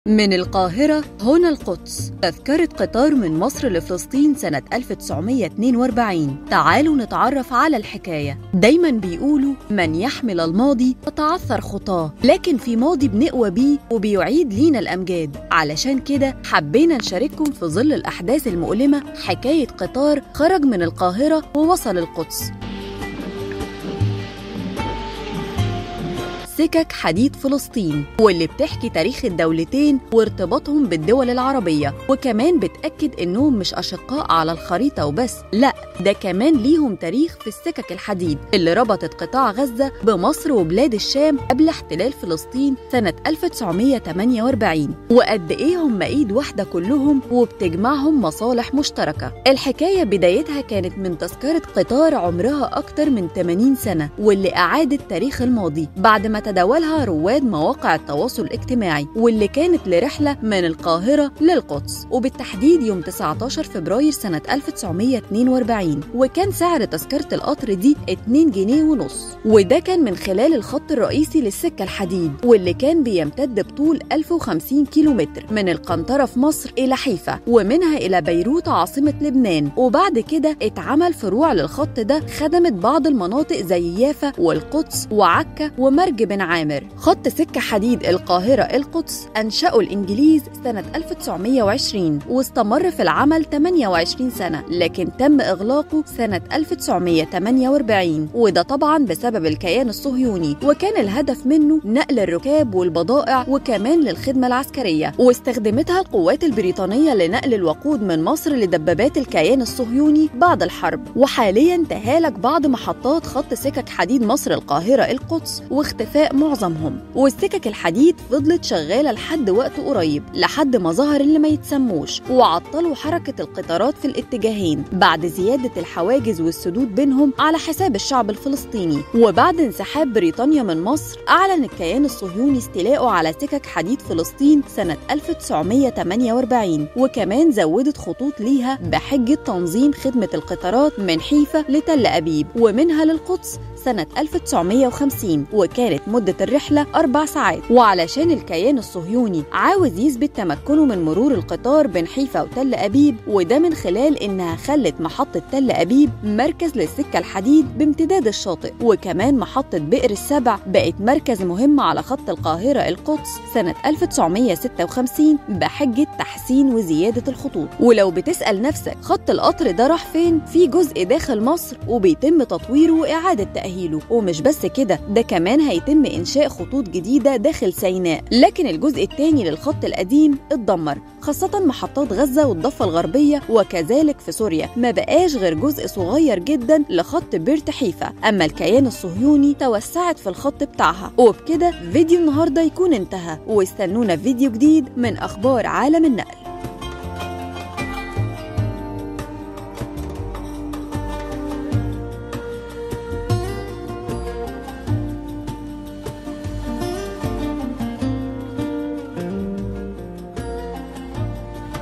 من القاهرة هنا القدس تذكرة قطار من مصر لفلسطين سنة 1942 تعالوا نتعرف على الحكاية دايما بيقولوا من يحمل الماضي تتعثر خطاه لكن في ماضي بنقوى بيه وبيعيد لينا الأمجاد علشان كده حبينا نشارككم في ظل الأحداث المؤلمة حكاية قطار خرج من القاهرة ووصل القدس سكك حديد فلسطين واللي بتحكي تاريخ الدولتين وارتباطهم بالدول العربية وكمان بتأكد إنهم مش أشقاء على الخريطة وبس لا ده كمان ليهم تاريخ في السكك الحديد اللي ربطت قطاع غزة بمصر وبلاد الشام قبل احتلال فلسطين سنة 1948 وقد إيه هم إيد واحدة كلهم وبتجمعهم مصالح مشتركة الحكاية بدايتها كانت من تذكرة قطار عمرها أكتر من 80 سنة واللي أعادت تاريخ الماضي بعد ما تداولها رواد مواقع التواصل الاجتماعي واللي كانت لرحلة من القاهرة للقدس وبالتحديد يوم 19 فبراير سنة 1942 وكان سعر تذكرة القطر دي 2 جنيه ونص وده كان من خلال الخط الرئيسي للسكة الحديد واللي كان بيمتد بطول 1050 كيلومتر من القنطرة في مصر إلى حيفا ومنها إلى بيروت عاصمة لبنان وبعد كده اتعمل فروع للخط ده خدمت بعض المناطق زي يافا والقدس وعكا ومرج بن عامر خط سكة حديد القاهرة القدس أنشأه الإنجليز سنة 1920 واستمر في العمل 28 سنة لكن تم إغلاقه سنة 1948 وده طبعا بسبب الكيان الصهيوني وكان الهدف منه نقل الركاب والبضائع وكمان للخدمة العسكرية واستخدمتها القوات البريطانية لنقل الوقود من مصر لدبابات الكيان الصهيوني بعد الحرب وحاليا تهالك بعض محطات خط سكك حديد مصر القاهرة القدس واختفاء معظمهم والسكك الحديد فضلت شغالة لحد وقت قريب لحد ما ظهر اللي ما يتسموش وعطلوا حركة القطارات في الاتجاهين بعد زيادة الحواجز والسدود بينهم على حساب الشعب الفلسطيني وبعد انسحاب بريطانيا من مصر أعلن الكيان الصهيوني استيلاءه على سكك حديد فلسطين سنة 1948 وكمان زودت خطوط ليها بحجة تنظيم خدمة القطارات من حيفا لتل أبيب ومنها للقدس سنة 1950 وكانت مدة الرحلة أربع ساعات وعلشان الكيان الصهيوني عاوز يثبت تمكنه من مرور القطار بين حيفا وتل أبيب وده من خلال إنها خلت محطة تل أبيب مركز للسكة الحديد بامتداد الشاطئ وكمان محطة بئر السبع بقت مركز مهم على خط القاهرة القدس سنة 1956 بحجة تحسين وزيادة الخطوط ولو بتسأل نفسك خط القطر ده راح فين في جزء داخل مصر وبيتم تطويره وإعادة تأهيله ومش بس كده ده كمان هيتم إنشاء خطوط جديدة داخل سيناء لكن الجزء الثاني للخط القديم اتدمر خاصة محطات غزة والضفة الغربية وكذلك في سوريا ما بقاش غير جزء صغير جدا لخط بيرت حيفا أما الكيان الصهيوني توسعت في الخط بتاعها وبكده فيديو النهاردة يكون انتهى واستنونا في فيديو جديد من أخبار عالم النقل